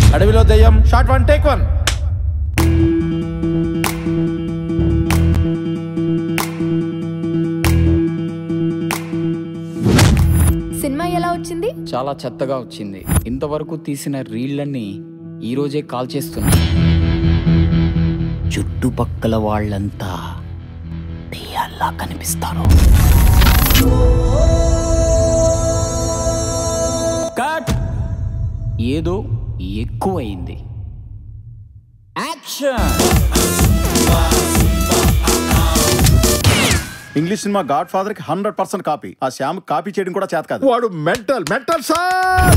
అడవిలో దయ్యం short one take one cinema ఎలా వచ్చింది చాలా చెత్తగా వచ్చింది ఇంతవరకు తీసిన రీళ్లన్నీ ఈరోజే కాల్ చేస్తున్నా చుట్టుపక్కల వాళ్ళంతా దెయ్యాల్లా కనిపిస్తారు కట్ ఏదో ఎక్కువైంది action English cinema Godfather కి హండ్రెడ్ పర్సెంట్ కాపీ ఆ శ్యామ్ కాపీ చేయడం కూడా చేత కాదు వాడు మెంటల్ మెంటల్ సార్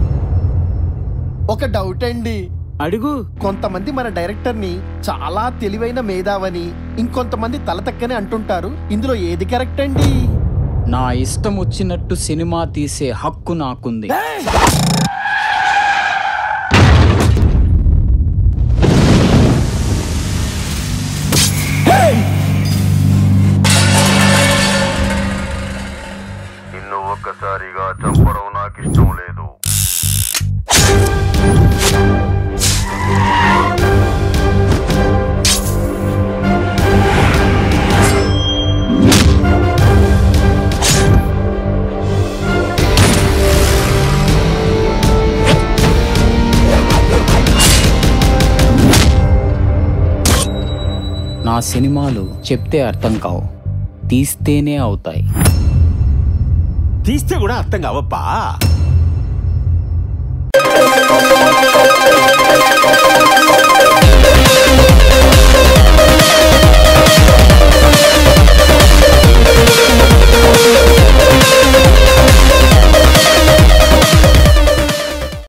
ఒక డౌట్ అండి అడుగు కొంతమంది మన డైరెక్టర్ ని చాలా తెలివైన మేధావని ఇంకొంతమంది తలతక్కని అంటుంటారు ఇందులో ఏది కరెక్ట్ అండి నా ఇష్టం వచ్చినట్టు సినిమా తీసే హక్కు నాకుంది నిన్ను ఒక్కసారిగా చంపడం నాకిష్టం లేదు నా సినిమాలు చెప్తే అర్థం కావు తీస్తేనే అవుతాయి తీస్తే కూడా అర్థం కావప్పా